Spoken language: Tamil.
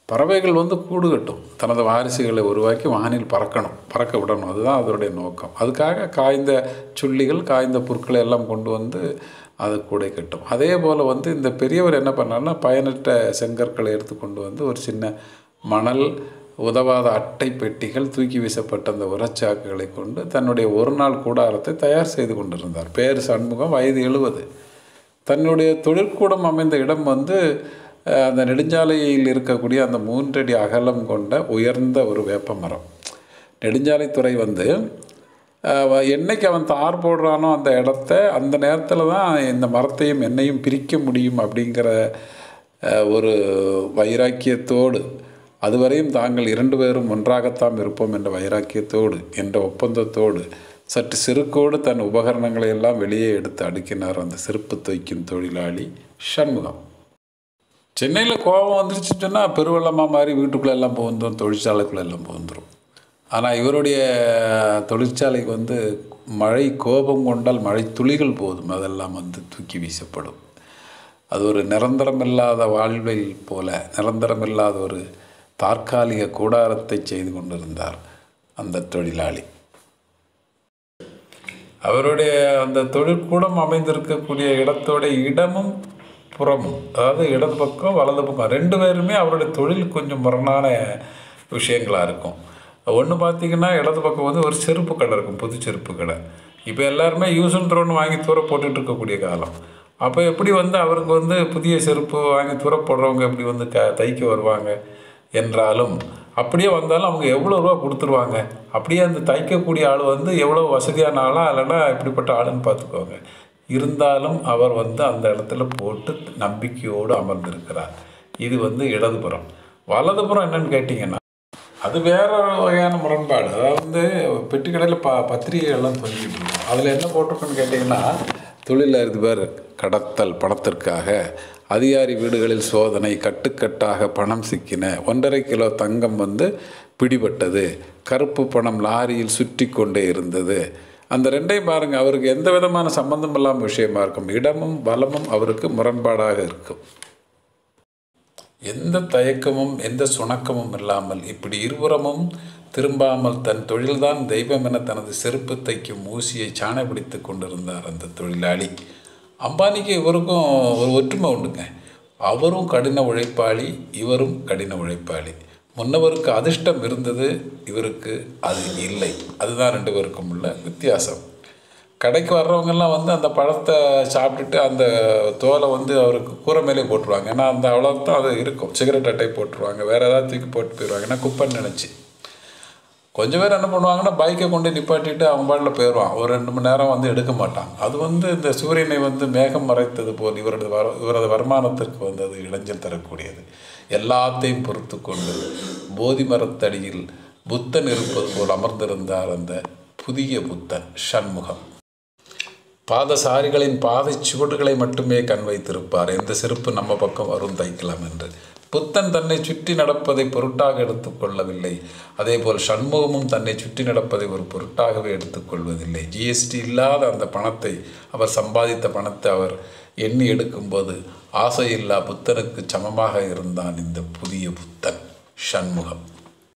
பறவைகள் வந்து கூடு கட்டும் தனது வாரிசுகளை உருவாக்கி வானில் பறக்கணும் பறக்க விடணும் அதுதான் அதனுடைய நோக்கம் அதுக்காக காய்ந்த சுள்ளிகள் காய்ந்த புற்களை எல்லாம் கொண்டு வந்து அது கூடை கட்டும் அதே போல் வந்து இந்த பெரியவர் என்ன பண்ணார்னா பயனற்ற செங்கற்களை எடுத்து கொண்டு வந்து ஒரு சின்ன மணல் உதவாத அட்டை பெட்டிகள் தூக்கி வீசப்பட்ட அந்த உரச்சாக்குகளை கொண்டு தன்னுடைய ஒரு நாள் கூடாரத்தை தயார் செய்து கொண்டிருந்தார் பேர் சண்முகம் வயது எழுபது தன்னுடைய தொழிற்கூடம் அமைந்த இடம் வந்து அஹ், அந்த நெடுஞ்சாலையில் இருக்கக்கூடிய அந்த மூன்றடி அகலம் கொண்ட உயர்ந்த ஒரு வேப்ப மரம் நெடுஞ்சாலைத்துறை வந்து அஹ், என்னைக்கு அவன் தார் போடுறானோ அந்த இடத்த அந்த நேரத்தில் தான் இந்த மரத்தையும் என்னையும் பிரிக்க முடியும் அப்படிங்கிற அஹ், ஒரு வைராக்கியத்தோடு அதுவரையும் தாங்கள் இரண்டு பேரும் ஒன்றாகத்தான் இருப்போம் என்ற வைராக்கியத்தோடு என்ற ஒப்பந்தத்தோடு சற்று செருக்கோடு தன் உபகரணங்களை எல்லாம் வெளியே எடுத்து அடுக்கினார் அந்த செருப்பு தைக்கும் தொழிலாளி சண்முகம் சென்னையில் கோபம் வந்துருச்சுன்னா பெருவெள்ளமாக மாதிரி வீட்டுக்குள்ளே எல்லாம் புகுந்துரும் தொழிற்சாலைக்குள்ளே எல்லாம் புகுந்துரும் ஆனால் இவருடைய தொழிற்சாலைக்கு வந்து மழை கோபம் கொண்டால் மழை துளிகள் போதும் அதெல்லாம் வந்து தூக்கி வீசப்படும் அது ஒரு நிரந்தரமில்லாத வாழ்வை போல நிரந்தரமில்லாத ஒரு தற்காலிக கூடாரத்தை செய்து கொண்டிருந்தார் அந்த தொழிலாளி அவருடைய அந்த தொழிற்கூடம் அமைந்திருக்கக்கூடிய இடத்தோட இடமும் புறமும் அதாவது இடது பக்கம் வலது பக்கம் ரெண்டு பேருமே அவருடைய தொழில் கொஞ்சம் முரணான விஷயங்களாக இருக்கும் ஒன்று பார்த்தீங்கன்னா இடது பக்கம் வந்து ஒரு செருப்பு கடை இருக்கும் புது செருப்பு கடை இப்போ எல்லாருமே யூஸ் அண்ட் த்ரோன்னு வாங்கி தூர போட்டுட்டு இருக்கக்கூடிய காலம் அப்போ எப்படி வந்து அவருக்கு வந்து புதிய செருப்பு வாங்கி தூர போடுறவங்க எப்படி வந்து க தைக்க வருவாங்க என்றாலும் அப்படியே வந்தாலும் அவங்க எவ்வளோ ரூபா கொடுத்துருவாங்க அப்படியே அந்த தைக்கக்கூடிய ஆள் வந்து எவ்வளோ வசதியான ஆளா இல்லைன்னா இப்படிப்பட்ட ஆளுன்னு பார்த்துக்கோங்க இருந்தாலும் அவர் வந்து அந்த இடத்துல போட்டு நம்பிக்கையோடு அமர்ந்திருக்கிறார் இது வந்து இடதுபுறம் வலதுபுறம் என்னன்னு கேட்டிங்கன்னா அது வேற வகையான முரண்பாடு அதாவது வந்து பெட்டி கடையில் ப பத்திரிகை எல்லாம் தொங்கிட்டு இருக்கும் அதில் என்ன போட்டிருக்குன்னு கேட்டிங்கன்னா தொழிலில் இருந்து பேர் கடத்தல் பணத்திற்காக அதிகாரி வீடுகளில் சோதனை கட்டுக்கட்டாக பணம் சிக்கின ஒன்றரை கிலோ தங்கம் வந்து பிடிபட்டது கருப்பு பணம் லாரியில் சுற்றி கொண்டே இருந்தது அந்த ரெண்டையும் பாருங்கள் அவருக்கு எந்த விதமான சம்பந்தம் இல்லாமல் விஷயமா இருக்கும் இடமும் பலமும் அவருக்கு முரண்பாடாக இருக்கும் எந்த தயக்கமும் எந்த சுணக்கமும் இல்லாமல் இப்படி இருபுறமும் திரும்பாமல் தன் தொழில்தான் தெய்வம் என தனது செருப்பு தைக்கும் ஊசியை சாணை பிடித்து கொண்டிருந்தார் அந்த தொழிலாளி அம்பானிக்கு இவருக்கும் ஒரு ஒற்றுமை உண்டுங்க அவரும் கடின உழைப்பாளி இவரும் கடின உழைப்பாளி முன்னவருக்கு அதிர்ஷ்டம் இருந்தது இவருக்கு அது இல்லை அதுதான் ரெண்டு பேருக்கும் உள்ள வித்தியாசம் கடைக்கு வர்றவங்கெல்லாம் வந்து அந்த பழத்தை சாப்பிட்டுட்டு அந்த தோலை வந்து அவருக்கு கூரை மேலே போட்டுருவாங்க ஏன்னா அந்த அவ்வளோதான் அது இருக்கும் சிகரெட் அட்டை போட்டுருவாங்க வேறு ஏதாவது தூக்கி போட்டு போயிடுவாங்க ஏன்னா குப்பைன்னு நினச்சி கொஞ்சம் பேர் என்ன பண்ணுவாங்கன்னா பைக்கை கொண்டு நிப்பாட்டிட்டு அவங்க பாட்டில் போயிடுவான் ஒரு ரெண்டு மணி நேரம் வந்து எடுக்க மாட்டாங்க அது வந்து இந்த சூரியனை வந்து மேகம் மறைத்தது போல் இவரது வர இவரது வருமானத்திற்கு வந்து அது இடைஞ்சல் தரக்கூடியது எல்லாத்தையும் பொறுத்து கொண்டு போதி மரத்தடியில் புத்தன் இருப்பது போல் அமர்ந்திருந்தார் அந்த புதிய புத்தன் சண்முகம் பாதசாரிகளின் பாதை சுவடுகளை மட்டுமே கண் வைத்திருப்பார் எந்த செருப்பு நம்ம பக்கம் வரும் தைக்கலாம் என்று புத்தன் தன்னை சுற்றி நடப்பதை பொருட்டாக எடுத்துக்கொள்ளவில்லை அதேபோல் சண்முகமும் தன்னை சுற்றி நடப்பதை ஒரு பொருட்டாகவே எடுத்துக்கொள்வதில்லை ஜிஎஸ்டி இல்லாத அந்த பணத்தை அவர் சம்பாதித்த பணத்தை அவர் எண்ணி எடுக்கும்போது ஆசையில்லா புத்தனுக்கு சமமாக இருந்தான் இந்த புதிய புத்தன் சண்முகம்